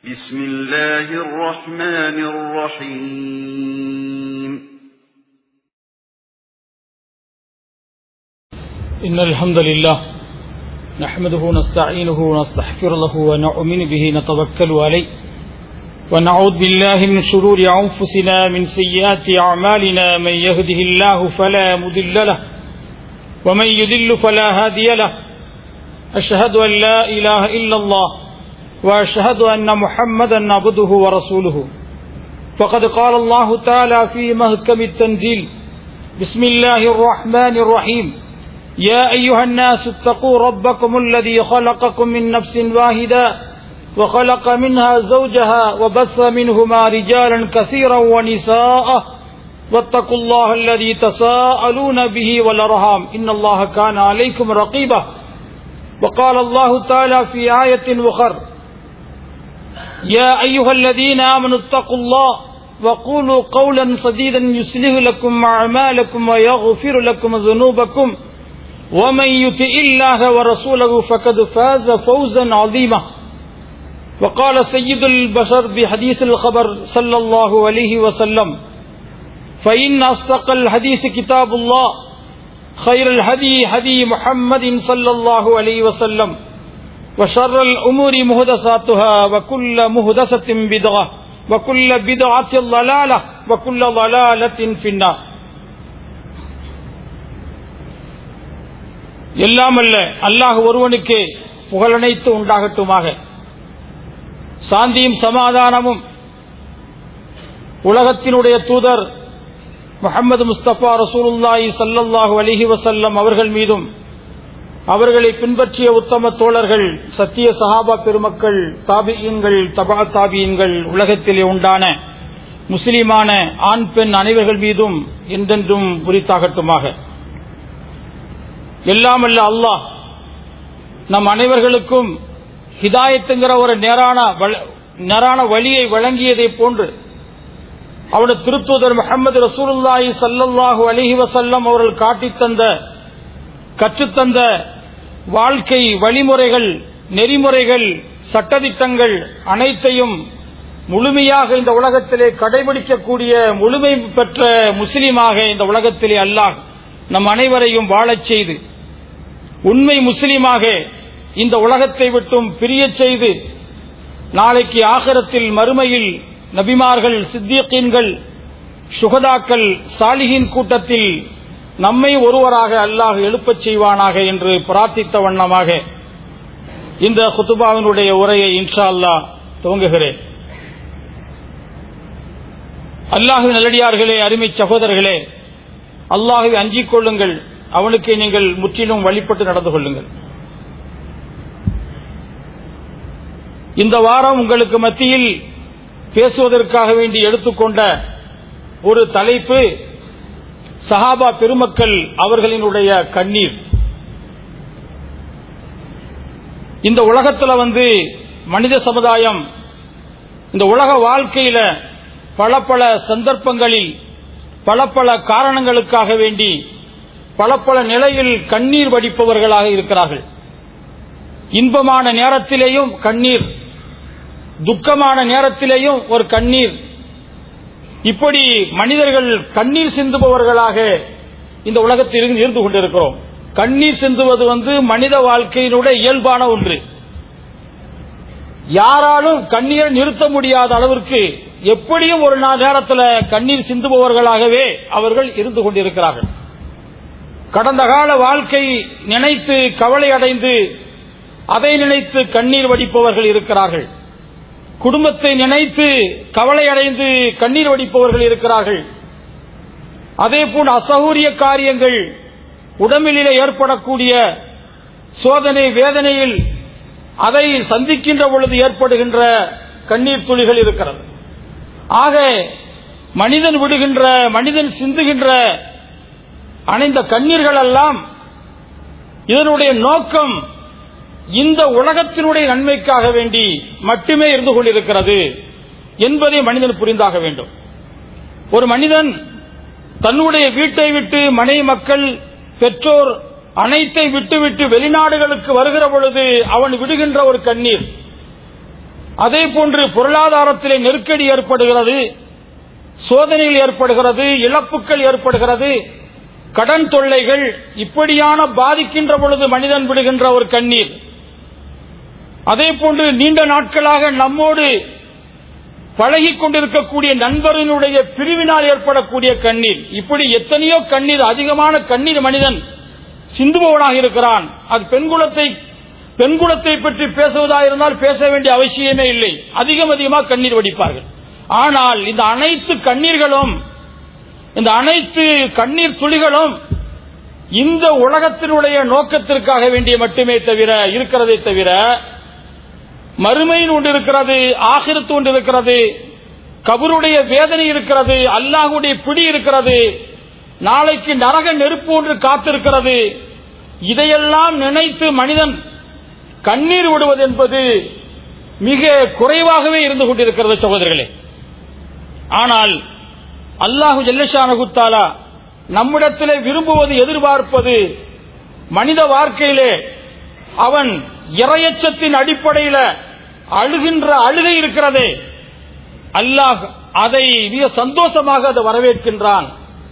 بسم الله الرحمن الرحيم إن الحمد لله نحمده ونستعينه ونستغفر له ونؤمن به نتوكل عليه ونعوذ بالله من شرور أنفسنا من سيئات أعمالنا من يهده الله فلا مضل له ومن يضل فلا هادي له أشهد أن لا إله إلا الله وأشهد أن محمدا عبده ورسوله فقد قال الله تعالى في محكم التنزيل بسم الله الرحمن الرحيم يا أيها الناس اتقوا ربكم الذي خلقكم من نفس واحدة وخلق منها زوجها وبث منهما رجالا كثيرا ونساء واتقوا الله الذي تساءلون به والأرham إن الله كان عليكم رقيبا وقال الله تعالى في آية أخرى يا أيها الذين آمنوا اتقوا الله وقولوا قولا سديدا يصلح لكم أعمالكم ويغفر لكم ذنوبكم ومن يطع الله ورسوله فقد فاز فوزا عظيما وقال سيد البشر بحديث الخبر صلى الله عليه وسلم فإن أصدق الحديث كتاب الله خير الهدي هدي محمد صلى الله عليه وسلم وشر الأمور مهدساتها وكل مهدسة بدعة وكل بدعة ضلالة وكل ضلالة في النار எல்லாமல்ல அல்லாஹ் ஒருவனுக்கு புகழனைத்து உண்டாகட்டுமாக சாந்தியும் சமாதானமும் உலகத்தினுடைய தூதர் முகமது முஸ்தபா ரசூலுல்லாஹி சல்லல்லாஹு அலிஹி வசல்லம் அவர்கள் மீதும் அவர்களை பின்பற்றிய உத்தம தோழர்கள் சத்திய சஹாபா பெருமக்கள் தாபியன்கள் தபா தாபியன்கள் உலகத்திலே உண்டான முஸ்லிமான ஆண் பெண் அனைவர்கள் மீதும் என்றென்றும் உரித்தாகட்டுமாக எல்லாமல்ல அல்லாஹ் நம் அனைவர்களுக்கும் ஹிதாயத்துங்கிற ஒரு நேரான நேரான வழியை வழங்கியதை போன்று அவருடைய திருத்தூதர் முகமது ரசூலுல்லாஹி சல்லல்லாஹு அலிஹி வசல்லம் அவர்கள் காட்டித்தந்த கற்றுத்தந்த வாழ்க்கை வழிமுறைகள் நெறிமுறைகள் சட்டதிட்டங்கள் அனைத்தையும் முழுமையாக இந்த உலகத்திலே கடைபிடிக்கக்கூடிய முழுமை பெற்ற முஸ்லீமாக இந்த உலகத்திலே அல்லாஹ் நம் அனைவரையும் வாழச் செய்து உண்மை முஸ்லீமாக இந்த உலகத்தை விட்டும் பிரிய செய்து நாளைக்கு ஆகரத்தில் மறுமையில் நபிமார்கள் சித்தியக்கீன்கள் சுகதாக்கள் சாலிகின் கூட்டத்தில் நம்மை ஒருவராக அல்லாஹ் எழுப்பச் செய்வானாக என்று பிரார்த்தித்த வண்ணமாக இந்த குத்துபாவினுடைய உரையை இன்ஷா அல்லா துவங்குகிறேன் அல்லாஹு நல்லடியார்களே அருமை சகோதரர்களே அல்லாஹுவை அஞ்சிக் கொள்ளுங்கள் அவனுக்கு நீங்கள் முற்றிலும் வழிபட்டு நடந்து கொள்ளுங்கள் இந்த வாரம் உங்களுக்கு மத்தியில் பேசுவதற்காக வேண்டி எடுத்துக்கொண்ட ஒரு தலைப்பு சஹாபா பெருமக்கள் அவர்களினுடைய கண்ணீர் இந்த உலகத்தில் வந்து மனித சமுதாயம் இந்த உலக வாழ்க்கையில பல பல சந்தர்ப்பங்களில் பல பல காரணங்களுக்காக வேண்டி பல பல நிலையில் கண்ணீர் வடிப்பவர்களாக இருக்கிறார்கள் இன்பமான நேரத்திலேயும் கண்ணீர் துக்கமான நேரத்திலேயும் ஒரு கண்ணீர் இப்படி மனிதர்கள் கண்ணீர் சிந்துபவர்களாக இந்த உலகத்தில் இருந்து கொண்டிருக்கிறோம் கண்ணீர் சிந்துவது வந்து மனித வாழ்க்கையினுடைய இயல்பான ஒன்று யாராலும் கண்ணீரை நிறுத்த முடியாத அளவிற்கு எப்படியும் ஒரு நாள் நேரத்தில் கண்ணீர் சிந்துபவர்களாகவே அவர்கள் இருந்து கொண்டிருக்கிறார்கள் கடந்த கால வாழ்க்கை நினைத்து கவலை அடைந்து அதை நினைத்து கண்ணீர் வடிப்பவர்கள் இருக்கிறார்கள் குடும்பத்தை நினைத்து கவலை அடைந்து கண்ணீர் வடிப்பவர்கள் இருக்கிறார்கள் அதே போல் அசௌரிய காரியங்கள் உடம்பிலே ஏற்படக்கூடிய சோதனை வேதனையில் அதை சந்திக்கின்ற பொழுது ஏற்படுகின்ற கண்ணீர் துளிகள் இருக்கிறது ஆக மனிதன் விடுகின்ற மனிதன் சிந்துகின்ற அனைந்த கண்ணீர்கள் எல்லாம் இதனுடைய நோக்கம் இந்த உலகத்தினுடைய நன்மைக்காக வேண்டி மட்டுமே இருந்து கொண்டிருக்கிறது என்பதை மனிதன் புரிந்தாக வேண்டும் ஒரு மனிதன் தன்னுடைய வீட்டை விட்டு மனை மக்கள் பெற்றோர் அனைத்தை விட்டுவிட்டு வெளிநாடுகளுக்கு வருகிற பொழுது அவன் விடுகின்ற ஒரு கண்ணீர் அதே போன்று பொருளாதாரத்திலே நெருக்கடி ஏற்படுகிறது சோதனைகள் ஏற்படுகிறது இழப்புகள் ஏற்படுகிறது கடன் தொல்லைகள் இப்படியான பாதிக்கின்ற பொழுது மனிதன் விடுகின்ற ஒரு கண்ணீர் அதே போன்று நீண்ட நாட்களாக நம்மோடு பழகிக் கொண்டிருக்கக்கூடிய நண்பரினுடைய பிரிவினால் ஏற்படக்கூடிய கண்ணீர் இப்படி எத்தனையோ கண்ணீர் அதிகமான கண்ணீர் மனிதன் சிந்துபவனாக இருக்கிறான் அது பெண்குலத்தை பெண்குலத்தை பற்றி பேசுவதாக இருந்தால் பேச வேண்டிய அவசியமே இல்லை அதிகம் அதிகமாக கண்ணீர் வடிப்பார்கள் ஆனால் இந்த அனைத்து கண்ணீர்களும் இந்த அனைத்து கண்ணீர் துளிகளும் இந்த உலகத்தினுடைய நோக்கத்திற்காக வேண்டிய மட்டுமே தவிர இருக்கிறதே தவிர மறுமையின் ஒன்று இருக்கிறது ஆகிரத்து ஒன்று இருக்கிறது கபருடைய வேதனை இருக்கிறது அல்லாஹுடைய பிடி இருக்கிறது நாளைக்கு நரக நெருப்பு ஒன்று காத்திருக்கிறது இதையெல்லாம் நினைத்து மனிதன் கண்ணீர் விடுவது என்பது மிக குறைவாகவே இருந்து கொண்டிருக்கிறது சகோதரர்களே ஆனால் அல்லாஹு ஜல்லஷானகுத்தாலா நம்மிடத்திலே விரும்புவது எதிர்பார்ப்பது மனித வாழ்க்கையிலே அவன் இரையச்சத்தின் அடிப்படையில் அழுகின்ற அழுகை இருக்கிறதே அல்லாஹ் அதை மிக சந்தோஷமாக அதை வரவேற்கின்றான்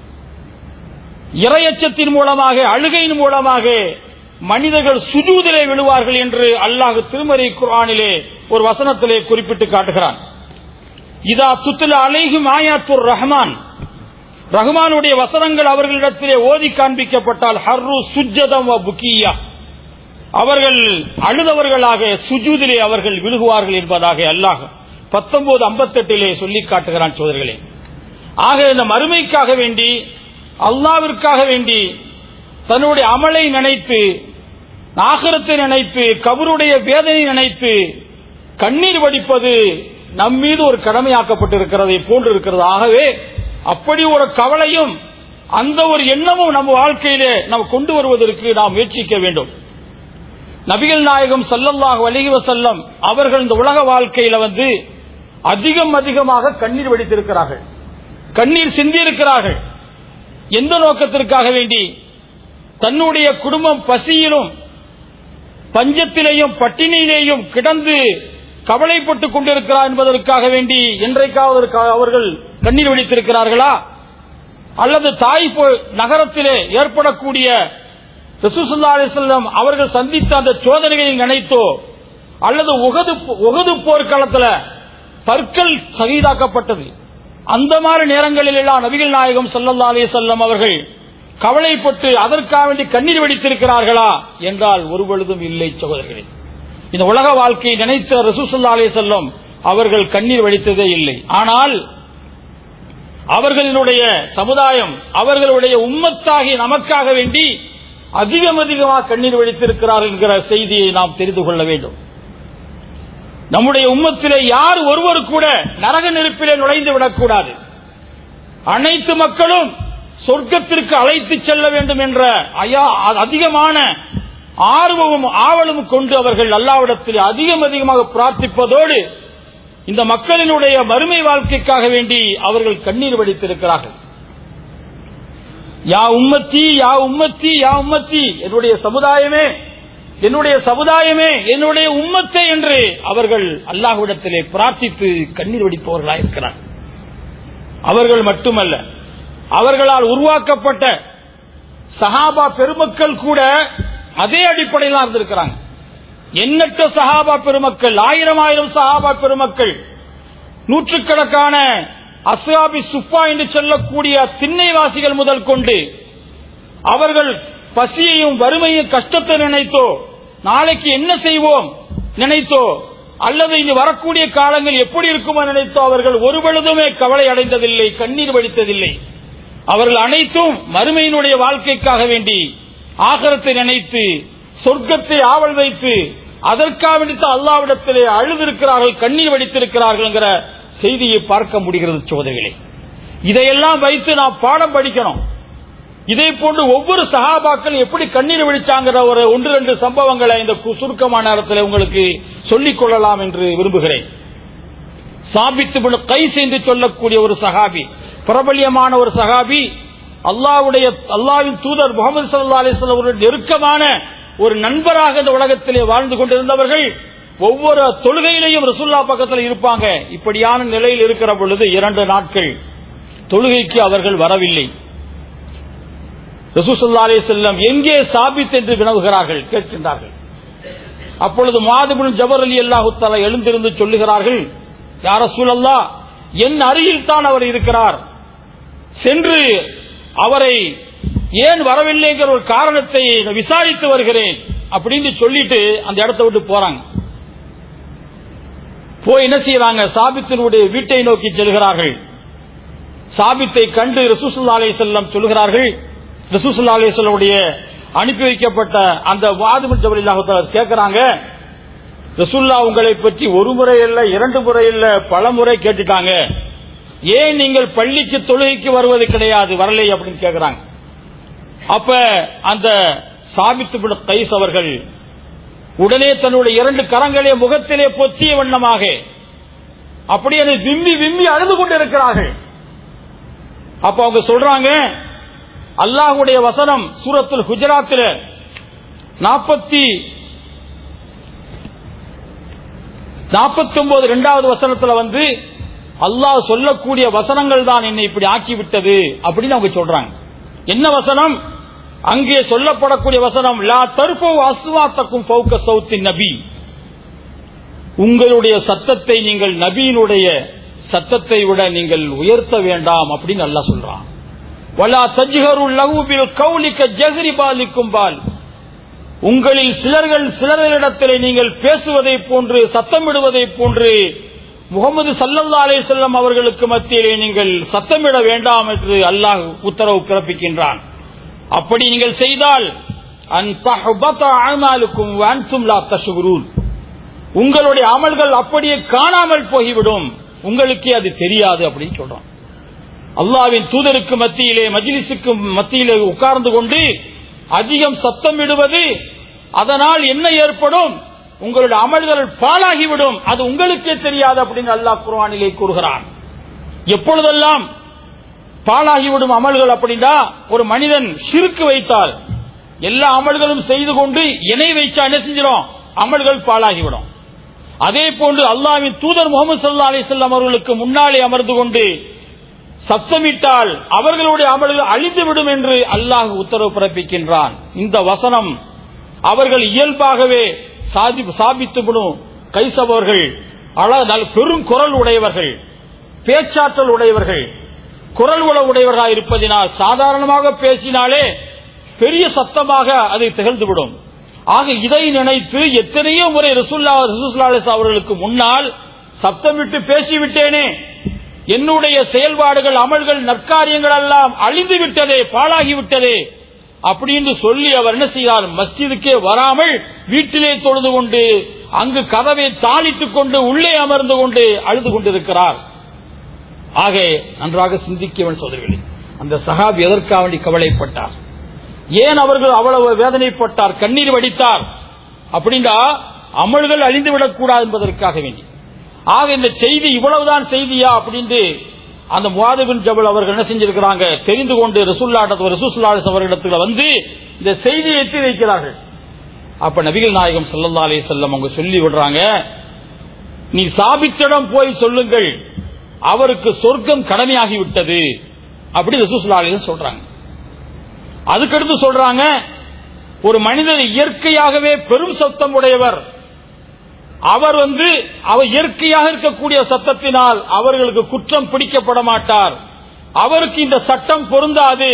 இரையச்சத்தின் மூலமாக அழுகையின் மூலமாக மனிதர்கள் சுஜூதிலே விழுவார்கள் என்று அல்லாஹ் திருமறை குர்ஆனிலே ஒரு வசனத்திலே குறிப்பிட்டு காட்டுகிறான் இதா துத்துல அலைகும் ஆயாத்துர் ரஹ்மான் ரஹ்மானுடைய வசனங்கள் அவர்களிடத்திலே ஓதி காண்பிக்கப்பட்டால் ஹர்ரு சுஜதம் வ புக்கியா அவர்கள் அழுதவர்களாக சுஜூதிலே அவர்கள் விழுகுவார்கள் என்பதாக அல்லாஹ் பத்தொன்பது ஐம்பத்தெட்டிலே சொல்லி காட்டுகிறான் சோதர்களே ஆக இந்த மறுமைக்காக வேண்டி அல்லாவிற்காக வேண்டி தன்னுடைய அமலை நினைத்து நாகரத்தை நினைத்து கபருடைய வேதனை நினைத்து கண்ணீர் வடிப்பது நம் மீது ஒரு கடமையாக்கப்பட்டிருக்கிறதை போன்று இருக்கிறது ஆகவே அப்படி ஒரு கவலையும் அந்த ஒரு எண்ணமும் நம்ம வாழ்க்கையிலே நாம் கொண்டு வருவதற்கு நாம் முயற்சிக்க வேண்டும் நபிகள் நாயகம் சல்லல்லாஹு அலைஹி வஸல்லம் அவர்கள் இந்த உலக வாழ்க்கையில வந்து அதிகம் அதிகமாக கண்ணீர் வடித்திருக்கிறார்கள் கண்ணீர் சிந்தியிருக்கிறார்கள் எந்த நோக்கத்திற்காக வேண்டி தன்னுடைய குடும்பம் பசியிலும் பஞ்சத்திலேயும் பட்டினியிலேயும் கிடந்து கவலைப்பட்டுக் கொண்டிருக்கிறார் என்பதற்காக வேண்டி என்றைக்காவது அவர்கள் கண்ணீர் வடித்திருக்கிறார்களா அல்லது தாய் நகரத்திலே ஏற்படக்கூடிய ரசூசுல்லா அலிசல்லம் அவர்கள் சந்தித்த அந்த சோதனைகளை நினைத்தோ அல்லது உகது உகது போர்க்களத்தில் பற்கள் சகிதாக்கப்பட்டது அந்த மாதிரி நேரங்களில் எல்லாம் நபிகள் நாயகம் சல்லல்லா அலி செல்லம் அவர்கள் கவலைப்பட்டு அதற்காக வேண்டி கண்ணீர் வெடித்திருக்கிறார்களா என்றால் ஒரு பொழுதும் இல்லை சகோதரர்களே இந்த உலக வாழ்க்கையை நினைத்த ரசூசுல்லா அலி செல்லம் அவர்கள் கண்ணீர் வடித்ததே இல்லை ஆனால் அவர்களுடைய சமுதாயம் அவர்களுடைய உம்மத்தாகி நமக்காக வேண்டி அதிகம் அதிகமாக கண்ணீர் வடித்திருக்கிறார் என்கிற செய்தியை நாம் தெரிந்து கொள்ள வேண்டும் நம்முடைய உம்மத்திலே யார் ஒருவர் கூட நரக நெருப்பிலே நுழைந்து விடக்கூடாது அனைத்து மக்களும் சொர்க்கத்திற்கு அழைத்து செல்ல வேண்டும் என்ற அதிகமான ஆர்வமும் ஆவலும் கொண்டு அவர்கள் அல்லாவிடத்தில் அதிகம் அதிகமாக பிரார்த்திப்பதோடு இந்த மக்களினுடைய மறுமை வாழ்க்கைக்காக வேண்டி அவர்கள் கண்ணீர் வடித்திருக்கிறார்கள் யா உம்மத்தி யா உம்மத்தி யா உம்மத்தி என்னுடைய சமுதாயமே என்னுடைய சமுதாயமே என்னுடைய உம்மத்தை என்று அவர்கள் அல்லாஹ்விடத்திலே பிரார்த்தித்து கண்ணீர் வடிப்பவர்களாக இருக்கிறார் அவர்கள் மட்டுமல்ல அவர்களால் உருவாக்கப்பட்ட சஹாபா பெருமக்கள் கூட அதே அடிப்படையில் இருந்திருக்கிறாங்க எண்ணற்ற சஹாபா பெருமக்கள் ஆயிரம் ஆயிரம் சஹாபா பெருமக்கள் நூற்றுக்கணக்கான அஸ்ஹாபி சுப்பா என்று சொல்லக்கூடிய திண்ணைவாசிகள் முதல் கொண்டு அவர்கள் பசியையும் வறுமையும் கஷ்டத்தை நினைத்தோ நாளைக்கு என்ன செய்வோம் நினைத்தோ அல்லது இனி வரக்கூடிய காலங்கள் எப்படி இருக்குமோ நினைத்தோ அவர்கள் ஒரு பொழுதுமே கவலை அடைந்ததில்லை கண்ணீர் வடித்ததில்லை அவர்கள் அனைத்தும் மறுமையினுடைய வாழ்க்கைக்காக வேண்டி ஆகரத்தை நினைத்து சொர்க்கத்தை ஆவல் வைத்து அதற்காக வேண்டித்து அல்லாவிடத்திலே அழுதிருக்கிறார்கள் கண்ணீர் வடித்திருக்கிறார்கள் என்கிற செய்தியை பார்க்க முடிகிறது சோதனைகளே இதையெல்லாம் வைத்து நாம் பாடம் படிக்கணும் இதே போன்று ஒவ்வொரு சகாபாக்கள் எப்படி கண்ணீர் விழிச்சாங்கிற ஒரு ஒன்று ரெண்டு சம்பவங்களை இந்த சுருக்கமான நேரத்தில் உங்களுக்கு சொல்லிக் கொள்ளலாம் என்று விரும்புகிறேன் சாபித்து கைஸ் என்று சொல்லக்கூடிய ஒரு சகாபி பிரபல்யமான ஒரு சகாபி அல்லாவுடைய அல்லாவின் தூதர் முகமது சல்லா அலிஸ்லாம் அவருடைய நெருக்கமான ஒரு நண்பராக இந்த உலகத்திலே வாழ்ந்து கொண்டிருந்தவர்கள் ஒவ்வொரு தொழுகையிலையும் ரசுல்லா பக்கத்தில் இருப்பாங்க இப்படியான நிலையில் இருக்கிற பொழுது இரண்டு நாட்கள் தொழுகைக்கு அவர்கள் வரவில்லை ரசூசல்லா அலே செல்லம் எங்கே சாபித் என்று வினவுகிறார்கள் கேட்கின்றார்கள் அப்பொழுது மாதுபின் ஜபர் அலி அல்லாஹுத்தாலா எழுந்திருந்து சொல்லுகிறார்கள் யார சூழல்லா என் அருகில் தான் அவர் இருக்கிறார் சென்று அவரை ஏன் வரவில்லைங்கிற ஒரு காரணத்தை விசாரித்து வருகிறேன் அப்படின்னு சொல்லிட்டு அந்த இடத்தை விட்டு போறாங்க போய் என்ன செய்யறாங்க சாபித்தினுடைய வீட்டை நோக்கி செல்கிறார்கள் சாபித்தை கண்டு ரசூசுல்லா அலே செல்லம் சொல்கிறார்கள் ரசூசுல்லா அலே செல்லமுடைய அனுப்பி வைக்கப்பட்ட அந்த வாதுமின் ஜபர் இல்லாஹத்தால் கேட்கிறாங்க ரசூல்லா உங்களை பற்றி ஒரு முறை இல்ல இரண்டு முறை இல்ல பல முறை கேட்டுட்டாங்க ஏன் நீங்கள் பள்ளிக்கு தொழுகைக்கு வருவது கிடையாது வரலை அப்படின்னு கேட்கிறாங்க அப்ப அந்த சாபித்து கைஸ் அவர்கள் உடனே தன்னுடைய இரண்டு கரங்களே முகத்திலே பொத்திய வண்ணமாக அப்படி அதை விம்மி விம்மி அழுது கொண்டிருக்கிறார்கள் அப்ப அவங்க சொல்றாங்க அல்லாஹுடைய வசனம் சூரத்துல் குஜராத்தில் நாற்பத்தி நாற்பத்தி ஒன்பது இரண்டாவது வசனத்துல வந்து அல்லாஹ் சொல்லக்கூடிய வசனங்கள் தான் என்னை இப்படி ஆக்கிவிட்டது அப்படின்னு அவங்க சொல்றாங்க என்ன வசனம் அங்கே சொல்லப்படக்கூடிய வசனம் லா தருப்போ அசுவாத்தக்கும் பௌக்க சௌத்தின் நபி உங்களுடைய சத்தத்தை நீங்கள் நபியினுடைய சத்தத்தை விட நீங்கள் உயர்த்த வேண்டாம் அப்படின்னு நல்லா சொல்றான் வலா தஜ்ஹரு லகுபில் கௌலிக்க ஜெகரி பாலிக்கும் பால் உங்களில் சிலர்கள் சிலர்களிடத்திலே நீங்கள் பேசுவதை போன்று சத்தமிடுவதை போன்று முகமது சல்லல்லா அலே செல்லம் அவர்களுக்கு மத்தியிலே நீங்கள் சத்தமிட வேண்டாம் என்று அல்லாஹ் உத்தரவு பிறப்பிக்கின்றான் அப்படி நீங்கள் செய்தால் உங்களுடைய அமல்கள் அப்படியே காணாமல் போய்விடும் உங்களுக்கே அது தெரியாது அப்படின்னு சொல்றோம் அல்லாவின் தூதருக்கு மத்தியிலே மஜிலிசுக்கு மத்தியிலே உட்கார்ந்து கொண்டு அதிகம் சத்தமிடுவது அதனால் என்ன ஏற்படும் உங்களுடைய அமல்கள் பாழாகிவிடும் அது உங்களுக்கே தெரியாது அப்படின்னு அல்லாஹ் குர்வானிலே கூறுகிறான் எப்பொழுதெல்லாம் பாழாகிவிடும் அமல்கள் அப்படின்னா ஒரு மனிதன் சிறுக்கு வைத்தால் எல்லா அமல்களும் செய்து கொண்டு இணை வைச்சா என்ன செஞ்சிடும் அமல்கள் பாழாகிவிடும் அதே போன்று அல்லாவின் தூதர் முகமது சல்லா அலிசல்லாம் அவர்களுக்கு முன்னாலே அமர்ந்து கொண்டு சத்தமிட்டால் அவர்களுடைய அமல்கள் அழிந்துவிடும் என்று அல்லாஹ் உத்தரவு பிறப்பிக்கின்றான் இந்த வசனம் அவர்கள் இயல்பாகவே சாபித்துவிடும் கைசவர்கள் அழகால் பெரும் குரல் உடையவர்கள் பேச்சாற்றல் உடையவர்கள் குரல் உள உடையவர்களாக இருப்பதினால் சாதாரணமாக பேசினாலே பெரிய சத்தமாக அது திகழ்ந்துவிடும் ஆக இதை நினைத்து எத்தனையோ முறை ரசூல்லா ரசூல்லாஸ் அவர்களுக்கு முன்னால் சத்தமிட்டு பேசிவிட்டேனே என்னுடைய செயல்பாடுகள் அமல்கள் நற்காரியங்கள் எல்லாம் அழிந்து விட்டதே பாழாகி விட்டதே அப்படின்னு சொல்லி அவர் என்ன செய்கிறார் மஸ்ஜிதுக்கே வராமல் வீட்டிலே தொழுது கொண்டு அங்கு கதவை தாளிட்டுக் கொண்டு உள்ளே அமர்ந்து கொண்டு அழுது கொண்டிருக்கிறார் ஆக நன்றாக சிந்திக்கவன் சோதரிகளே அந்த சஹாப் எதற்காக வேண்டி கவலைப்பட்டார் ஏன் அவர்கள் அவ்வளவு வேதனைப்பட்டார் கண்ணீர் வடித்தார் அப்படின்னா அமல்கள் அழிந்துவிடக் கூடாது என்பதற்காக வேண்டி ஆக இந்த செய்தி இவ்வளவுதான் செய்தியா அப்படின்னு அந்த முவாதபின் ஜபல் அவர்கள் என்ன செஞ்சிருக்கிறாங்க தெரிந்து கொண்டு ரசூல்லாட்ட ரசூசுல்லாஸ் அவர்களிடத்துல வந்து இந்த செய்தியை எத்தி வைக்கிறார்கள் அப்ப நபிகள் நாயகம் சல்லல்லா அலி செல்லம் அவங்க சொல்லி விடுறாங்க நீ சாபித்திடம் போய் சொல்லுங்கள் அவருக்கு சொர்க்கம் கடமையாகி விட்டது அப்படி ரசூசுல்லா அலி சொல்றாங்க அதுக்கடுத்து சொல்றாங்க ஒரு மனிதர் இயற்கையாகவே பெரும் சத்தம் உடையவர் அவர் வந்து அவர் இயற்கையாக இருக்கக்கூடிய சத்தத்தினால் அவர்களுக்கு குற்றம் பிடிக்கப்பட மாட்டார் அவருக்கு இந்த சட்டம் பொருந்தாது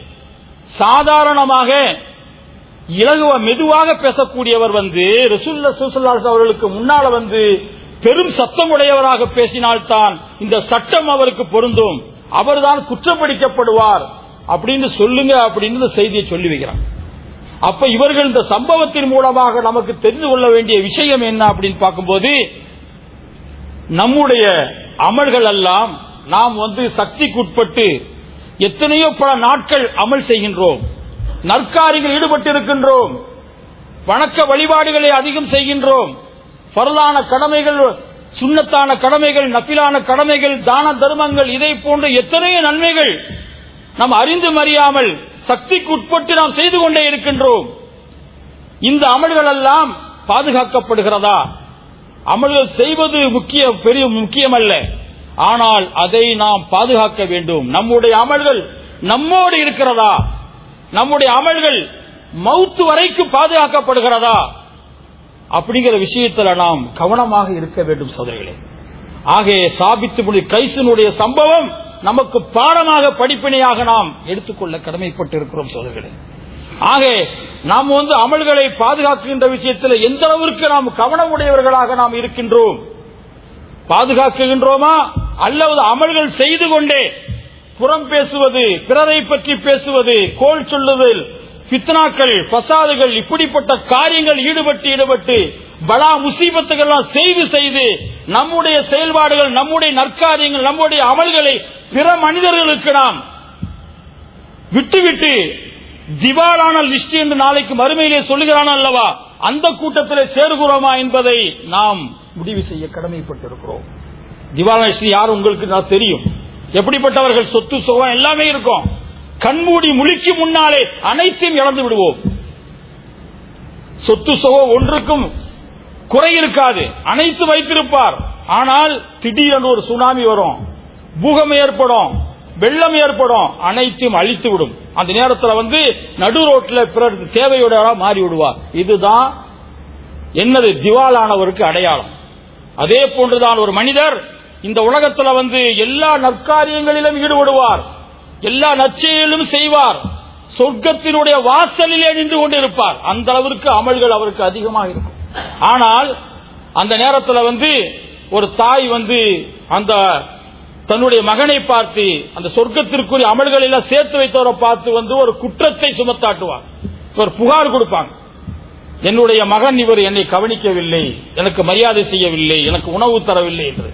சாதாரணமாக இலகுவ மெதுவாக பேசக்கூடியவர் வந்து ரசூல்லா சுல்லாஸ் அவர்களுக்கு முன்னால வந்து பெரும் சத்தம் உடையவராக பேசினால்தான் இந்த சட்டம் அவருக்கு பொருந்தும் அவர்தான் குற்றப்படுத்தப்படுவார் அப்படின்னு சொல்லுங்க அப்படின்னு இந்த செய்தியை சொல்லி வைக்கிறாங்க அப்ப இவர்கள் இந்த சம்பவத்தின் மூலமாக நமக்கு தெரிந்து கொள்ள வேண்டிய விஷயம் என்ன அப்படின்னு பார்க்கும்போது நம்முடைய அமல்கள் எல்லாம் நாம் வந்து சக்திக்குட்பட்டு எத்தனையோ பல நாட்கள் அமல் செய்கின்றோம் நற்காரிகள் ஈடுபட்டு இருக்கின்றோம் வணக்க வழிபாடுகளை அதிகம் செய்கின்றோம் பரலான கடமைகள் சுண்ணத்தான கடமைகள் நப்பிலான கடமைகள் தான தர்மங்கள் இதை போன்ற எத்தனையோ நன்மைகள் நாம் அறிந்தும் அறியாமல் சக்திக்கு உட்பட்டு நாம் செய்து கொண்டே இருக்கின்றோம் இந்த அமல்கள் எல்லாம் பாதுகாக்கப்படுகிறதா அமல்கள் செய்வது முக்கிய பெரிய முக்கியமல்ல ஆனால் அதை நாம் பாதுகாக்க வேண்டும் நம்முடைய அமல்கள் நம்மோடு இருக்கிறதா நம்முடைய அமல்கள் மௌத்து வரைக்கும் பாதுகாக்கப்படுகிறதா அப்படிங்கிற விஷயத்துல நாம் கவனமாக இருக்க வேண்டும் சோதரிகளே ஆகவே சாபித்து முடி கைசனுடைய சம்பவம் நமக்கு பாடமாக படிப்பினையாக நாம் எடுத்துக்கொள்ள கடமைப்பட்டு இருக்கிறோம் சோதரிகளே ஆக நாம் வந்து அமல்களை பாதுகாக்கின்ற விஷயத்தில் எந்த அளவிற்கு நாம் கவனமுடையவர்களாக நாம் இருக்கின்றோம் பாதுகாக்குகின்றோமா அல்லது அமல்கள் செய்து கொண்டே புறம் பேசுவது பிறரை பற்றி பேசுவது கோல் சொல்லுதல் பித்னாக்கள் பசாதுகள் இப்படிப்பட்ட காரியங்கள் ஈடுபட்டு ஈடுபட்டு பலா முசீபத்துகள் எல்லாம் செய்து செய்து நம்முடைய செயல்பாடுகள் நம்முடைய நற்காரியங்கள் நம்முடைய அமல்களை பிற மனிதர்களுக்கு நாம் விட்டுவிட்டு திவாலான லிஸ்ட் என்று நாளைக்கு மறுமையிலே சொல்லுகிறான் அல்லவா அந்த கூட்டத்தில் சேருகிறோமா என்பதை நாம் முடிவு செய்ய கடமைப்பட்டிருக்கிறோம் திவாலான லிஸ்ட் யார் உங்களுக்கு நான் தெரியும் எப்படிப்பட்டவர்கள் சொத்து சுகம் எல்லாமே இருக்கும் கண்மூடி முழிக்கு முன்னாலே அனைத்தையும் இழந்து விடுவோம் சொத்து சுகம் ஒன்றுக்கும் குறை இருக்காது அனைத்து வைத்திருப்பார் ஆனால் திடீரென்று ஒரு சுனாமி வரும் பூகம் ஏற்படும் வெள்ளம் ஏற்படும் அனைத்தையும் அழித்து விடும் அந்த நேரத்தில் வந்து நடு ரோட்டில் பிறர் தேவையோட மாறி விடுவார் இதுதான் என்னது திவாலானவருக்கு அடையாளம் அதே போன்றுதான் ஒரு மனிதர் இந்த உலகத்துல வந்து எல்லா நற்காரியங்களிலும் ஈடுபடுவார் எல்லா நற்செயலும் செய்வார் சொர்க்கத்தினுடைய வாசலிலே நின்று கொண்டிருப்பார் அந்த அளவிற்கு அமல்கள் அவருக்கு அதிகமாக இருக்கும் ஆனால் அந்த நேரத்தில் வந்து ஒரு தாய் வந்து அந்த தன்னுடைய மகனை பார்த்து அந்த சொர்க்கத்திற்குரிய அமல்கள் எல்லாம் சேர்த்து வைத்தவரை பார்த்து வந்து ஒரு குற்றத்தை சுமத்தாட்டுவார் ஒரு புகார் கொடுப்பாங்க என்னுடைய மகன் இவர் என்னை கவனிக்கவில்லை எனக்கு மரியாதை செய்யவில்லை எனக்கு உணவு தரவில்லை என்று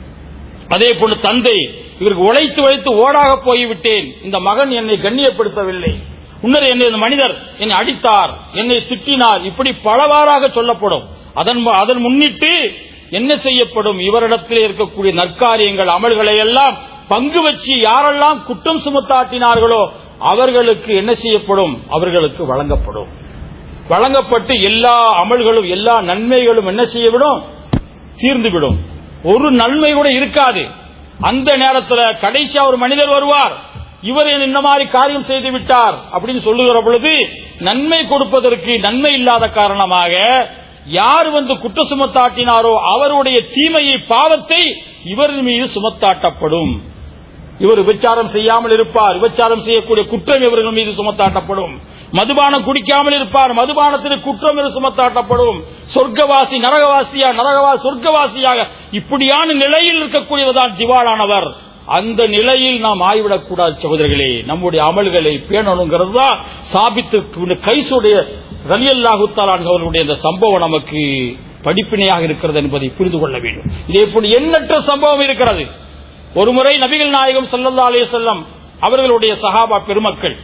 அதே போன்று தந்தை இவருக்கு உழைத்து உழைத்து ஓடாக போய்விட்டேன் இந்த மகன் என்னை கண்ணியப்படுத்தவில்லை உன்னர் என்னை இந்த மனிதர் என்னை அடித்தார் என்னை திட்டினார் இப்படி பலவாறாக சொல்லப்படும் அதன் அதன் முன்னிட்டு என்ன செய்யப்படும் இவரிடத்தில் இருக்கக்கூடிய நற்காரியங்கள் அமல்களை எல்லாம் பங்கு வச்சு யாரெல்லாம் குற்றம் சுமத்தாட்டினார்களோ அவர்களுக்கு என்ன செய்யப்படும் அவர்களுக்கு வழங்கப்படும் வழங்கப்பட்டு எல்லா அமல்களும் எல்லா நன்மைகளும் என்ன செய்யவிடும் தீர்ந்துவிடும் ஒரு நன்மை கூட இருக்காது அந்த நேரத்தில் கடைசியா ஒரு மனிதர் வருவார் இவர் இந்த மாதிரி காரியம் செய்து விட்டார் அப்படின்னு சொல்லுகிற பொழுது நன்மை கொடுப்பதற்கு நன்மை இல்லாத காரணமாக யார் வந்து குற்ற சுமத்தாட்டினாரோ அவருடைய தீமையை பாவத்தை இவர் மீது சுமத்தாட்டப்படும் இவர் விபச்சாரம் செய்யாமல் இருப்பார் விபச்சாரம் செய்யக்கூடிய குற்றம் இவர்கள் மீது சுமத்தாட்டப்படும் மதுபானம் குடிக்காமல் இருப்பார் மதுபானத்தில் குற்றம் என்று சுமத்தாட்டப்படும் சொர்க்கவாசி நரகவாசியா நரகவா சொர்க்கவாசியாக இப்படியான நிலையில் இருக்கக்கூடியவர்தான் திவாலானவர் அந்த நிலையில் நாம் ஆய்விடக்கூடாது சகோதரர்களே நம்முடைய அமல்களை பேணணுங்கிறது தான் சாபித்து கைசுடைய ரலியல்லாஹு அவர்களுடைய இந்த சம்பவம் நமக்கு படிப்பினையாக இருக்கிறது என்பதை புரிந்து கொள்ள வேண்டும் இதே போல எண்ணற்ற சம்பவம் இருக்கிறது ஒருமுறை நபிகள் நாயகம் சல்லல்லா அலே செல்லம் அவர்களுடைய சஹாபா பெருமக்கள்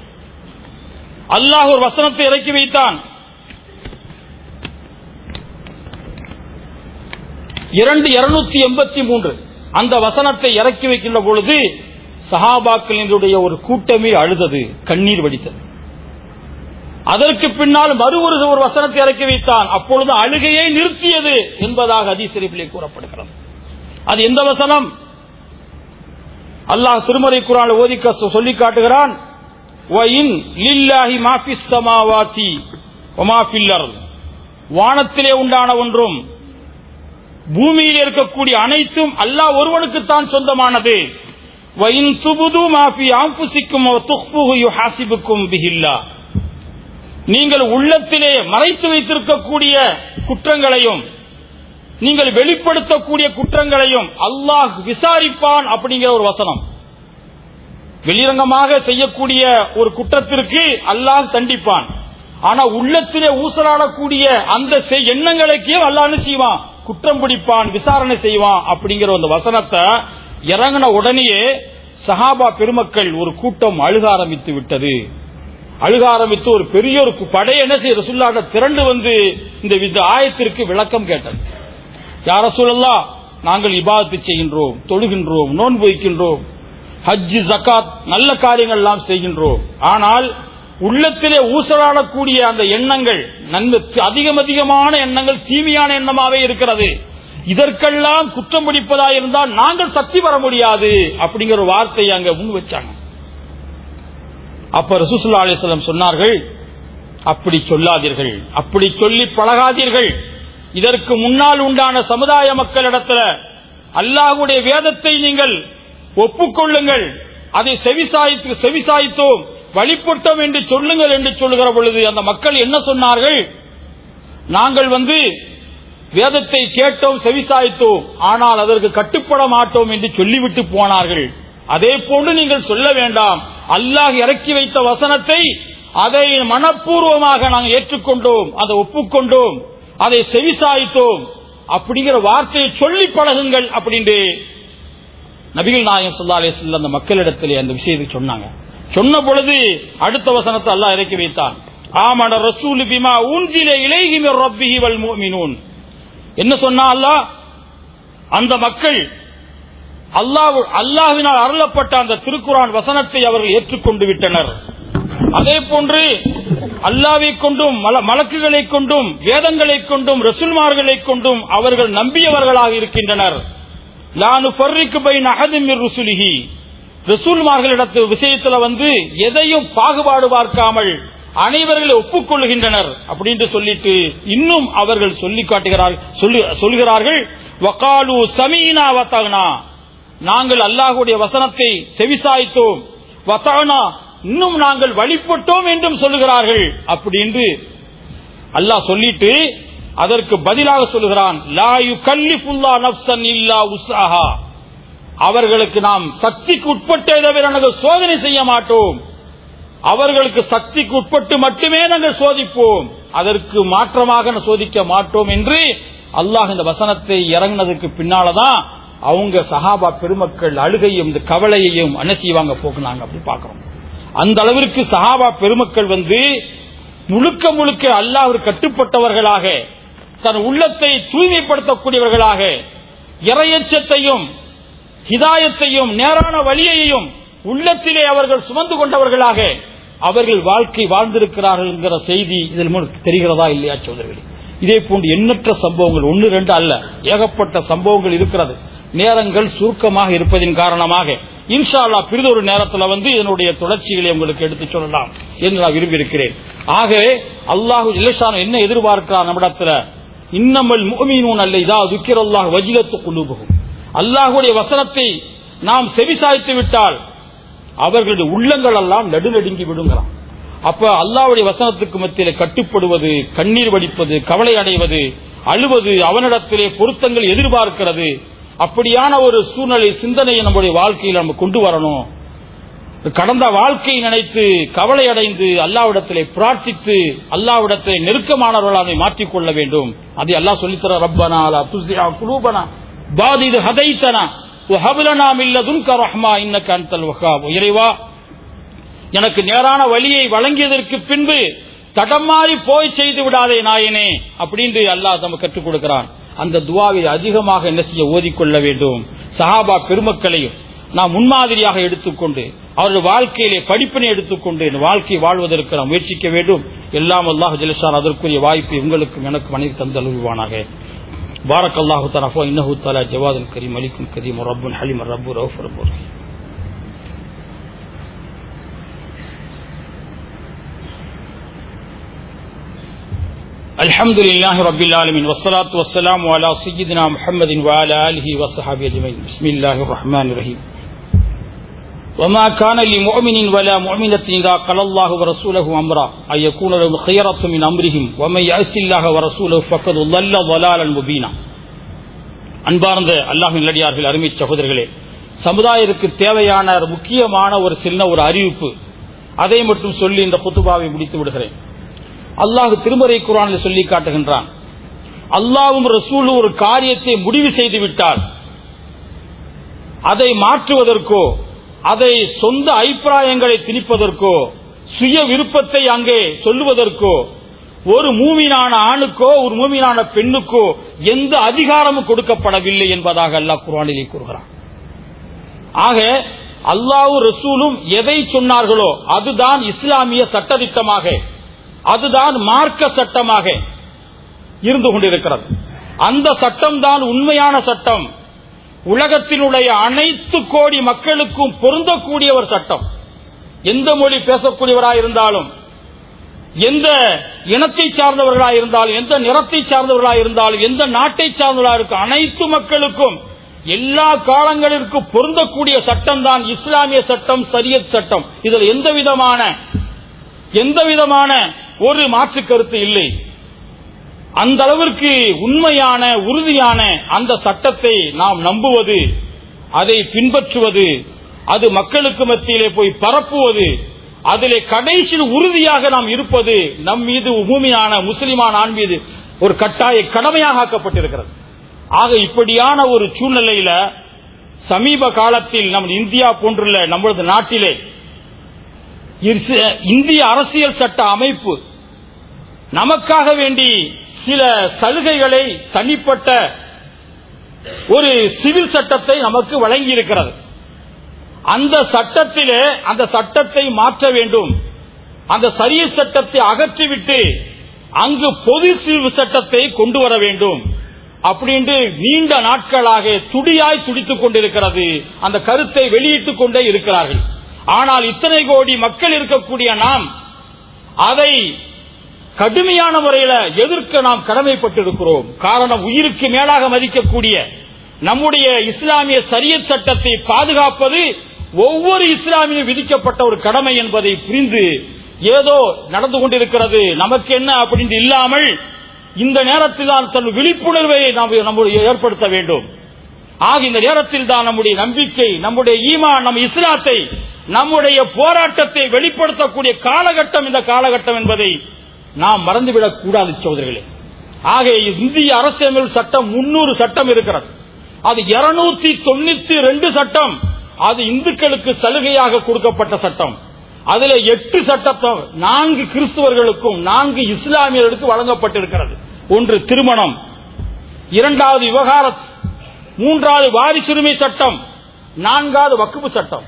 அல்லாஹ் ஒரு வசனத்தை இறக்கி வைத்தான் இரண்டு இருநூத்தி எண்பத்தி மூன்று அந்த வசனத்தை இறக்கி வைக்கின்ற பொழுது சஹாபாக்களினுடைய ஒரு கூட்டமே அழுதது கண்ணீர் வடித்தது அதற்கு பின்னால் மறு ஒரு ஒரு வசனத்தை இறக்கி வைத்தான் அப்பொழுது அழுகையை நிறுத்தியது என்பதாக அதிசரிப்பிலே கூறப்படுகிறது அது எந்த வசனம் அல்லாஹ் திருமறை குரான் ஓதிக்க சொல்லி காட்டுகிறான் வானத்திலே உண்டான ஒன்றும் பூமியில் இருக்கக்கூடிய அனைத்தும் அல்லாஹ் ஒருவனுக்குத்தான் சொந்தமானது நீங்கள் உள்ளத்திலே மறைத்து வைத்திருக்கக்கூடிய குற்றங்களையும் நீங்கள் வெளிப்படுத்தக்கூடிய குற்றங்களையும் அல்லாஹ் விசாரிப்பான் அப்படிங்கிற ஒரு வசனம் வெளிரங்கமாக செய்யக்கூடிய ஒரு குற்றத்திற்கு அல்லாஹ் தண்டிப்பான் ஆனா உள்ளத்திலே ஊசலாடக்கூடிய அந்த எண்ணங்களுக்கு அல்லாஹ் செய்வான் குற்றம் பிடிப்பான் விசாரணை செய்வான் அப்படிங்கிற அந்த வசனத்தை இறங்கின உடனேயே சஹாபா பெருமக்கள் ஒரு கூட்டம் அழுக ஆரம்பித்து விட்டது அழுக ஆரம்பித்து ஒரு பெரிய ஒரு படை என்ன செய்ய ரசுல்லாட்ட திரண்டு வந்து இந்த வித ஆயத்திற்கு விளக்கம் கேட்டது யார சொல்லலாம் நாங்கள் இபாதத்து செய்கின்றோம் தொழுகின்றோம் நோன்பு வைக்கின்றோம் ஹஜ்ஜு ஜக்காத் நல்ல காரியங்கள் எல்லாம் செய்கின்றோம் ஆனால் உள்ளத்திலே ஊசலாடக்கூடிய அந்த எண்ணங்கள் நன்மை அதிகம் அதிகமான எண்ணங்கள் தீமையான எண்ணமாவே இருக்கிறது இதற்கெல்லாம் குற்றம் பிடிப்பதா இருந்தால் நாங்கள் சக்தி வர முடியாது அப்படிங்கிற ஒரு வார்த்தையை அங்க முன் வச்சாங்க அப்ப ரசூசுல்லா அலிஸ்லாம் சொன்னார்கள் அப்படி சொல்லாதீர்கள் அப்படி சொல்லி பழகாதீர்கள் இதற்கு முன்னால் உண்டான சமுதாய மக்களிடத்துல அல்லாஹுடைய வேதத்தை நீங்கள் ஒப்புக்கொள்ளுங்கள் அதை செவிசாய்த்து செவிசாய்த்தோம் வழிபட்டோம் என்று சொல்லுங்கள் என்று சொல்லுகிற பொழுது அந்த மக்கள் என்ன சொன்னார்கள் நாங்கள் வந்து வேதத்தை கேட்டோம் செவிசாய்த்தோம் ஆனால் அதற்கு கட்டுப்பட மாட்டோம் என்று சொல்லிவிட்டு போனார்கள் அதே போன்று நீங்கள் சொல்ல வேண்டாம் அல்லாஹ் இறக்கி வைத்த வசனத்தை அதை மனப்பூர்வமாக நாங்கள் ஏற்றுக்கொண்டோம் அதை ஒப்புக்கொண்டோம் அதை செவிசாய்த்தோம் அப்படிங்கிற வார்த்தையை சொல்லி பழகுங்கள் அப்படின்னு நபிகள் நாயகம் சொல்லா அலிஸ்ல அந்த மக்களிடத்திலே அந்த விஷயத்தை சொன்னாங்க சொன்ன பொழுது அடுத்த வசனத்தை அல்லாஹ் இறக்கி வைத்தான் ஆமன ரசூல் பிமா ஊன்சில இலைஹி மிர் ரப்பிஹி வல் முஃமினூன் என்ன சொன்னா அல்லாஹ் அந்த மக்கள் அல்லாஹ் அல்லாஹ்வினால் அருளப்பட்ட அந்த திருக்குரான் வசனத்தை அவர்கள் ஏற்றுக்கொண்டு விட்டனர் அதே போன்று அல்லாவை கொண்டும் மல- மலக்குகளை கொண்டும் வேதங்களை கொண்டும் ரசுல்மார்களை கொண்டும் அவர்கள் நம்பியவர்களாக இருக்கின்றனர் லானு பர்ரிக்கு பை நகதுமிர் ருசுலிஹி ரசூல்மார்களிடத்து விஷயத்துல வந்து எதையும் பாகுபாடு பார்க்காமல் அனைவர்களை ஒப்புக்கொள்கின்றனர் அப்படின்னு சொல்லிட்டு இன்னும் அவர்கள் சொல்லி காட்டுகிறார்கள் சொல்லி- சொல்கிறார்கள் வகாலு சமீனா வத்தகனா நாங்கள் அல்லாஹுடைய வசனத்தை செவிசாய்த்தோம் வத்தகனா இன்னும் நாங்கள் வழிபட்டோம் என்றும் சொல்லுகிறார்கள் அப்படின்னு அல்லாஹ் சொல்லிட்டு அதற்கு பதிலாக சொல்லுகிறான் லா யுகல்லிஃபுல்லா நஃப்ஸன் இல்லா உஸ்ஸாஹா அவர்களுக்கு நாம் சக்திக்கு உட்பட்டே தவிர நாங்கள் சோதனை செய்ய மாட்டோம் அவர்களுக்கு சக்திக்கு உட்பட்டு மட்டுமே நாங்கள் சோதிப்போம் அதற்கு மாற்றமாக நாங்கள் சோதிக்க மாட்டோம் என்று அல்லாஹ் இந்த வசனத்தை இறங்கினதுக்கு பின்னாலதான் அவங்க சஹாபா பெருமக்கள் அழுகையும் இந்த கவலையையும் என்ன செய்வாங்க போக்குனாங்க அப்படி பார்க்கிறோம் அந்த அளவிற்கு சஹாபா பெருமக்கள் வந்து முழுக்க முழுக்க அல்லாஹ் கட்டுப்பட்டவர்களாக தன் உள்ளத்தை தூய்மைப்படுத்தக்கூடியவர்களாக இறையச்சத்தையும் ஹிதாயத்தையும் நேரான வழியையும் உள்ளத்திலே அவர்கள் சுமந்து கொண்டவர்களாக அவர்கள் வாழ்க்கை வாழ்ந்திருக்கிறார்கள் என்கிற செய்தி இதில் மூலம் தெரிகிறதா இல்லையா சோதர்களே இதே போன்று எண்ணற்ற சம்பவங்கள் ஒன்று ரெண்டு அல்ல ஏகப்பட்ட சம்பவங்கள் இருக்கிறது நேரங்கள் சுருக்கமாக இருப்பதின் காரணமாக இன்ஷா அல்லாஹ் பிறிதொரு நேரத்தில் வந்து இதனுடைய தொடர்ச்சிகளை உங்களுக்கு எடுத்து சொல்லலாம் என்று நான் விரும்பியிருக்கிறேன் ஆகவே அல்லாஹு இலசான என்ன எதிர்பார்க்கிறார் நம்மிடத்துல இன்னமல் முகமீனூன் அல்ல இதா துக்கிரல்லாஹ் வஜிலத்து குழுபுகும் அல்லாஹுடைய வசனத்தை நாம் செவிசாய்த்து விட்டால் அவர்களுடைய உள்ளங்கள் எல்லாம் நடுநடுங்கி விடுங்கிறான் அப்ப அல்லாஹ்வுடைய வசனத்துக்கு மத்தியில கட்டுப்படுவது கண்ணீர் வடிப்பது கவலை அடைவது அழுவது அவனிடத்திலே பொருத்தங்கள் எதிர்பார்க்கிறது அப்படியான ஒரு சூழ்நிலை சிந்தனையை நம்முடைய வாழ்க்கையில் நம்ம கொண்டு வரணும் கடந்த வாழ்க்கையை நினைத்து கவலை அடைந்து அல்லாவிடத்திலே பிரார்த்தித்து அல்லாவிடத்திலே நெருக்கமானவர்கள் அதை மாற்றிக்கொள்ள வேண்டும் அதை அல்லாஹ் சொல்லித்தர ரப்பனா லா துஸிஅ குலூபனா பாதிது ஹதைத்தனா வஹப்லனா மின் லதுன்க ரஹ்மா இன்னக அன்தல் வஹ்ஹாப் இறைவா எனக்கு நேரான வழியை வழங்கியதற்கு பின்பு தடமாறி போய் செய்து விடாதே நாயனே அப்படின்னு அல்லாஹ் நம்ம கற்றுக் கொடுக்கிறான் அந்த துவாவை அதிகமாக என்ன செய்ய ஓதிக்கொள்ள வேண்டும் சஹாபா பெருமக்களையும் நாம் முன்மாதிரியாக எடுத்துக்கொண்டு அவருடைய வாழ்க்கையிலே படிப்பினை எடுத்துக்கொண்டு இந்த வாழ்க்கையை வாழ்வதற்கு நாம் முயற்சிக்க வேண்டும் எல்லாம் அல்லாஹ் ஜெலிசான் அதற்குரிய வாய்ப்பை உங்களுக்கும் எனக்கும் அனைத்து தந்தல்வானாக بارك الله تعالى فإنه تعالى جواد كريم ملك كريم رب حليم رب رؤوف رب رحيم الحمد لله رب العالمين والصلاة والسلام على سيدنا محمد وعلى آله وصحبه أجمعين بسم الله الرحمن الرحيم وما كان لمؤمن ولا مؤمنة إذا قال الله ورسوله أمرا أن يكون لهم خيرة من أمرهم ومن يعص الله ورسوله فقد ضل ضلالا مبينا அன்பார்ந்த அல்லாஹின் நல்லடியார்கள் அருமை சகோதரர்களே சமுதாயத்திற்கு தேவையான ஒரு முக்கியமான ஒரு சின்ன ஒரு அறிவிப்பு அதை மட்டும் சொல்லி இந்த புத்துபாவை முடித்து விடுகிறேன் அல்லாஹ் திருமறை குரானில் சொல்லி காட்டுகின்றான் அல்லாவும் ரசூலும் ஒரு காரியத்தை முடிவு செய்து விட்டால் அதை மாற்றுவதற்கோ அதை சொந்த அபிப்பிராயங்களை திணிப்பதற்கோ சுய விருப்பத்தை அங்கே சொல்லுவதற்கோ ஒரு மூமினான ஆணுக்கோ ஒரு மூமினான பெண்ணுக்கோ எந்த அதிகாரமும் கொடுக்கப்படவில்லை என்பதாக அல்லாஹ் குர்ஆனிலே கூறுகிறான் ஆக அல்லாஹ் ரசூலும் எதை சொன்னார்களோ அதுதான் இஸ்லாமிய சட்டதிட்டமாக அதுதான் மார்க்க சட்டமாக இருந்து கொண்டிருக்கிறது அந்த சட்டம் தான் உண்மையான சட்டம் உலகத்தினுடைய அனைத்து கோடி மக்களுக்கும் பொருந்தக்கூடிய ஒரு சட்டம் எந்த மொழி பேசக்கூடியவராக இருந்தாலும் எந்த இனத்தை சார்ந்தவர்களாக இருந்தாலும் எந்த நிறத்தை சார்ந்தவர்களாக இருந்தாலும் எந்த நாட்டை சார்ந்தவர்களாக இருக்கும் அனைத்து மக்களுக்கும் எல்லா காலங்களிற்கும் பொருந்தக்கூடிய சட்டம் தான் இஸ்லாமிய சட்டம் சரியத் சட்டம் இதில் எந்த விதமான எந்த விதமான ஒரு மாற்று கருத்து இல்லை அந்த அளவிற்கு உண்மையான உறுதியான அந்த சட்டத்தை நாம் நம்புவது அதை பின்பற்றுவது அது மக்களுக்கு மத்தியிலே போய் பரப்புவது அதிலே கடைசியில் உறுதியாக நாம் இருப்பது நம் மீது பூமியான முஸ்லிமான ஆண் மீது ஒரு கட்டாய கடமையாக ஆக்கப்பட்டிருக்கிறது ஆக இப்படியான ஒரு சூழ்நிலையில சமீப காலத்தில் நம் இந்தியா போன்றுள்ள நமது நாட்டிலே இஸ்- இந்திய அரசியல் சட்ட அமைப்பு நமக்காக வேண்டி சில சலுகைகளை தனிப்பட்ட ஒரு சிவில் சட்டத்தை நமக்கு வழங்கி இருக்கிறது அந்த சட்டத்திலே அந்த சட்டத்தை மாற்ற வேண்டும் அந்த சரிய சட்டத்தை அகற்றிவிட்டு அங்கு பொது சிவில் சட்டத்தை கொண்டு வர வேண்டும் அப்படின்ட்டு நீண்ட நாட்களாக துடியாய் துடித்துக் கொண்டிருக்கிறது அந்த கருத்தை வெளியிட்டுக் கொண்டே இருக்கிறார்கள் ஆனால் இத்தனை கோடி மக்கள் இருக்கக்கூடிய நாம் அதை கடுமையான முறையில எதிர்க்க நாம் கடமைப்பட்டிருக்கிறோம் காரணம் உயிருக்கு மேலாக மதிக்கக்கூடிய நம்முடைய இஸ்லாமிய சரியத் சட்டத்தை பாதுகாப்பது ஒவ்வொரு இஸ்லாமியும் விதிக்கப்பட்ட ஒரு கடமை என்பதை புரிந்து ஏதோ நடந்து கொண்டிருக்கிறது நமக்கு என்ன அப்படின்னு இல்லாமல் இந்த நேரத்தில் தான் தன் விழிப்புணர்வை நாம் நம்முடைய ஏற்படுத்த வேண்டும் ஆக இந்த நேரத்தில் தான் நம்முடைய நம்பிக்கை நம்முடைய ஈமான் நம் இஸ்லாத்தை நம்முடைய போராட்டத்தை வெளிப்படுத்தக்கூடிய காலகட்டம் இந்த காலகட்டம் என்பதை நாம் மறந்துவிடக் கூடாது சோதரிகளே ஆக இந்திய அரசியல் சட்டம் முன்னூறு சட்டம் இருக்கிறது அது இருநூத்தி தொண்ணூத்தி ரெண்டு சட்டம் அது இந்துக்களுக்கு சலுகையாக கொடுக்கப்பட்ட சட்டம் அதுல எட்டு சட்டத்தம் நான்கு கிறிஸ்துவர்களுக்கும் நான்கு இஸ்லாமியர்களுக்கு வழங்கப்பட்டிருக்கிறது ஒன்று திருமணம் இரண்டாவது விவகாரத் மூன்றாவது வாரிசுரிமை சட்டம் நான்காவது வக்குப்பு சட்டம்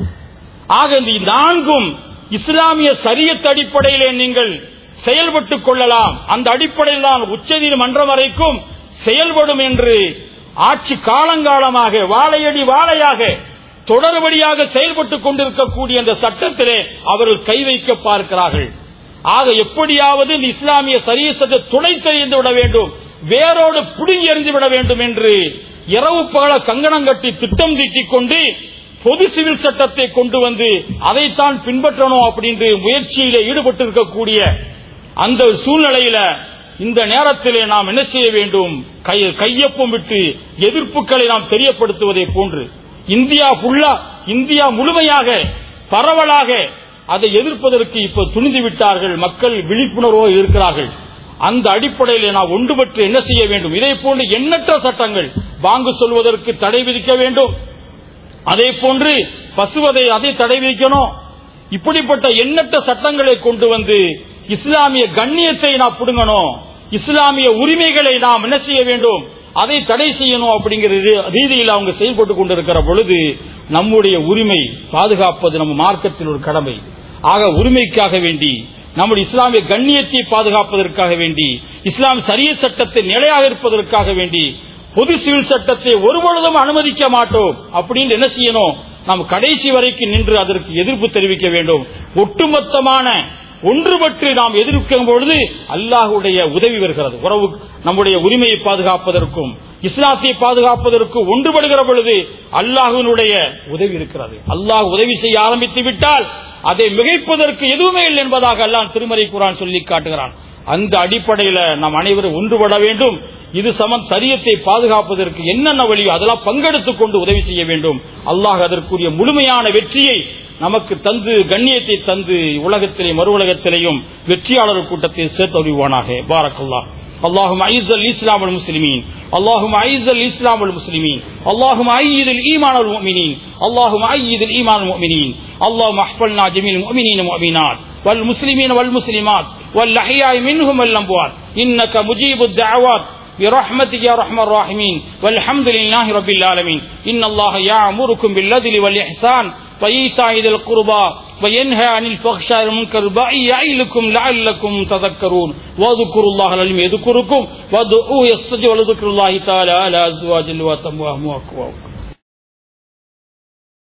ஆக இந்த நான்கும் இஸ்லாமிய சரியத் அடிப்படையிலே நீங்கள் செயல்பட்டுக் கொள்ளலாம் அந்த அடிப்படையில் தான் உச்சநீதிமன்றம் வரைக்கும் செயல்படும் என்று ஆட்சி காலங்காலமாக வாழையடி வாழையாக தொடர்படியாக செயல்பட்டுக் கொண்டிருக்கக்கூடிய அந்த சட்டத்திலே அவர்கள் கை வைக்க பார்க்கிறார்கள் ஆக எப்படியாவது இந்த இஸ்லாமிய சரிய சட்டத்தை துணை தெரிந்து விட வேண்டும் வேரோடு புடுங்கி எறிந்து விட வேண்டும் என்று இரவு பகல கங்கணம் கட்டி திட்டம் தீட்டிக் கொண்டு பொது சிவில் சட்டத்தை கொண்டு வந்து அதைத்தான் பின்பற்றணும் அப்படின்று முயற்சியிலே ஈடுபட்டு இருக்கக்கூடிய அந்த சூழ்நிலையில இந்த நேரத்திலே நாம் என்ன செய்ய வேண்டும் கை- கையொப்பம் விட்டு எதிர்ப்புகளை நாம் தெரியப்படுத்துவதை போன்று இந்தியா ஃபுல்லா இந்தியா முழுமையாக பரவலாக அதை எதிர்ப்பதற்கு இப்ப துணிந்து விட்டார்கள் மக்கள் விழிப்புணர்வோடு இருக்கிறார்கள் அந்த அடிப்படையில் நாம் ஒன்றுபட்டு என்ன செய்ய வேண்டும் இதே போன்று எண்ணற்ற சட்டங்கள் வாங்கு சொல்வதற்கு தடை விதிக்க வேண்டும் அதே போன்று பசுவதை அதை தடை விதிக்கணும் இப்படிப்பட்ட எண்ணற்ற சட்டங்களை கொண்டு வந்து இஸ்லாமிய கண்ணியத்தை நாம் புடுங்கணும் இஸ்லாமிய உரிமைகளை நாம் என்ன செய்ய வேண்டும் அதை தடை செய்யணும் அப்படிங்கிற ரீ- ரீதியில் அவங்க செயல்பட்டு கொண்டிருக்கிற பொழுது நம்முடைய உரிமை பாதுகாப்பது நம்ம மார்க்கத்தில் ஒரு கடமை ஆக உரிமைக்காக வேண்டி நம்முடைய இஸ்லாமிய கண்ணியத்தை பாதுகாப்பதற்காக வேண்டி இஸ்லாம் சரிய சட்டத்தை நிலையாக இருப்பதற்காக வேண்டி பொது சிவில் சட்டத்தை ஒருபொழுதும் அனுமதிக்க மாட்டோம் அப்படின்னு என்ன செய்யணும் நாம் கடைசி வரைக்கும் நின்று அதற்கு எதிர்ப்பு தெரிவிக்க வேண்டும் ஒட்டுமொத்தமான ஒன்றுபட்டு நாம் எதிர்க்கும் பொழுது அல்லாஹுடைய உதவி வருகிறது உறவு நம்முடைய உரிமையை பாதுகாப்பதற்கும் இஸ்லாத்தை பாதுகாப்பதற்கும் ஒன்றுபடுகிற பொழுது அல்லாஹுவினுடைய உதவி இருக்கிறது அல்லாஹ் உதவி செய்ய ஆரம்பித்து விட்டால் அதை மிகைப்பதற்கு எதுவுமே இல்லை என்பதாக அல்லாஹ் திருமறை குரான் சொல்லி காட்டுகிறான் அந்த அடிப்படையில் நாம் அனைவரும் ஒன்றுபட வேண்டும் இது சமம் சரியத்தை பாதுகாப்பதற்கு என்னென்ன வழியோ அதெல்லாம் பங்கெடுத்துக் கொண்டு உதவி செய்ய வேண்டும் அல்லாஹ் அதற்குரிய முழுமையான வெற்றியை நமக்கு தந்து கண்ணியத்தை தந்து உலகத்திலே மறு உலகத்திலேயும் வெற்றியாளர் கூட்டத்தை சேர்த்து அறிவானாக பாரக்கல்லா اللهم اعز الاسلام والمسلمين اللهم اعز الاسلام والمسلمين اللهم ايد الايمان والمؤمنين اللهم ايد الايمان والمؤمنين اللهم احفظنا جميع المؤمنين والمؤمنات والمسلمين والمسلمات والاحياء منهم والاموات انك مجيب الدعوات برحمتك يا ارحم الراحمين والحمد لله رب العالمين ان الله يامركم بالعدل والاحسان وايتاء ذي القربى وينهى عن الفحشاء والمنكر والبغي يعظكم لعلكم تذكرون واذكروا الله العليم يذكركم وادعوه يستجب ولذكر الله تعالى على ازواج واتم واهم واكواب